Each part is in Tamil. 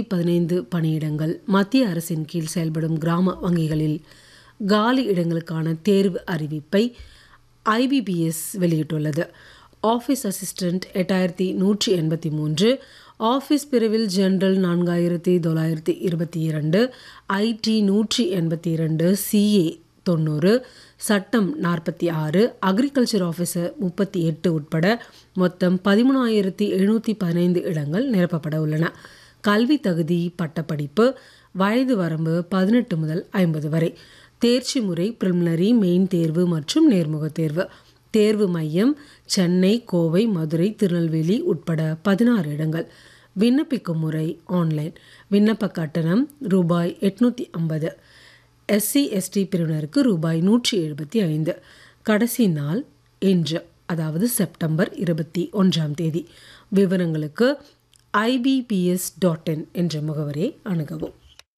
பதினைந்து பணியிடங்கள் மத்திய அரசின் கீழ் செயல்படும் கிராம வங்கிகளில் காலி இடங்களுக்கான தேர்வு அறிவிப்பை ஐபிபிஎஸ் வெளியிட்டுள்ளது ஆஃபீஸ் அசிஸ்டண்ட் எட்டாயிரத்தி நூற்றி எண்பத்தி மூன்று ஆஃபீஸ் பிரிவில் ஜெனரல் நான்காயிரத்தி தொள்ளாயிரத்தி இருபத்தி இரண்டு ஐடி நூற்றி எண்பத்தி இரண்டு சிஏ தொண்ணூறு சட்டம் நாற்பத்தி ஆறு அக்ரிகல்ச்சர் ஆஃபீஸர் முப்பத்தி எட்டு உட்பட மொத்தம் பதிமூணாயிரத்தி எழுநூற்றி பதினைந்து இடங்கள் நிரப்பப்பட உள்ளன கல்வி தகுதி பட்டப்படிப்பு வயது வரம்பு பதினெட்டு முதல் ஐம்பது வரை தேர்ச்சி முறை பிரிலிமினரி மெயின் தேர்வு மற்றும் நேர்முக தேர்வு தேர்வு மையம் சென்னை கோவை மதுரை திருநெல்வேலி உட்பட பதினாறு இடங்கள் விண்ணப்பிக்கும் முறை ஆன்லைன் விண்ணப்ப கட்டணம் ரூபாய் எட்நூற்றி ஐம்பது எஸ்சி எஸ்டி பிரிவினருக்கு ரூபாய் நூற்றி எழுபத்தி ஐந்து கடைசி நாள் இன்று அதாவது செப்டம்பர் இருபத்தி ஒன்றாம் தேதி விவரங்களுக்கு ஐபிபிஎஸ் டாட் இன் என்ற முகவரியை அணுகவும்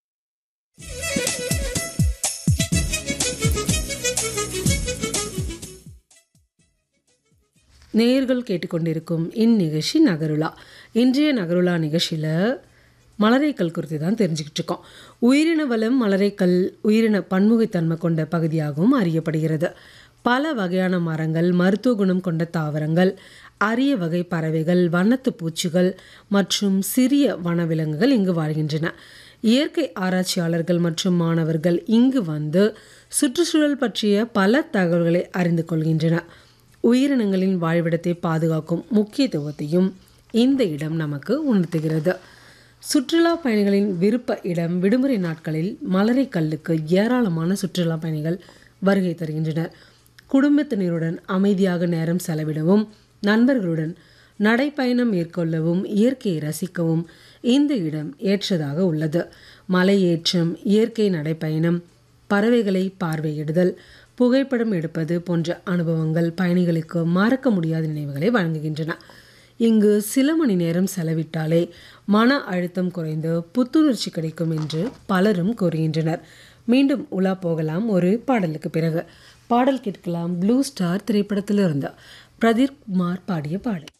நேயர்கள் கேட்டுக்கொண்டிருக்கும் இந்நிகழ்ச்சி நகருலா இன்றைய நகருலா நிகழ்ச்சியில் மலரைக்கல் குறித்து தான் தெரிஞ்சுக்கிட்டு இருக்கோம் உயிரின வளம் மலரைக்கல் உயிரின பன்முகைத்தன்மை கொண்ட பகுதியாகவும் அறியப்படுகிறது பல வகையான மரங்கள் மருத்துவ குணம் கொண்ட தாவரங்கள் அரிய வகை பறவைகள் வண்ணத்து பூச்சிகள் மற்றும் சிறிய வனவிலங்குகள் இங்கு வாழ்கின்றன இயற்கை ஆராய்ச்சியாளர்கள் மற்றும் மாணவர்கள் இங்கு வந்து சுற்றுச்சூழல் பற்றிய பல தகவல்களை அறிந்து கொள்கின்றனர் உயிரினங்களின் வாழ்விடத்தை பாதுகாக்கும் முக்கியத்துவத்தையும் இந்த இடம் நமக்கு உணர்த்துகிறது சுற்றுலா பயணிகளின் விருப்ப இடம் விடுமுறை நாட்களில் மலரை கல்லுக்கு ஏராளமான சுற்றுலா பயணிகள் வருகை தருகின்றனர் குடும்பத்தினருடன் அமைதியாக நேரம் செலவிடவும் நண்பர்களுடன் நடைப்பயணம் மேற்கொள்ளவும் இயற்கையை ரசிக்கவும் இந்த இடம் ஏற்றதாக உள்ளது மலையேற்றம் இயற்கை நடைப்பயணம் பறவைகளை பார்வையிடுதல் புகைப்படம் எடுப்பது போன்ற அனுபவங்கள் பயணிகளுக்கு மறக்க முடியாத நினைவுகளை வழங்குகின்றன இங்கு சில மணி நேரம் செலவிட்டாலே மன அழுத்தம் குறைந்து புத்துணர்ச்சி கிடைக்கும் என்று பலரும் கூறுகின்றனர் மீண்டும் உலா போகலாம் ஒரு பாடலுக்கு பிறகு பாடல் கேட்கலாம் ப்ளூ ஸ்டார் திரைப்படத்திலிருந்து பிரதீப் குமார் பாடிய பாடல்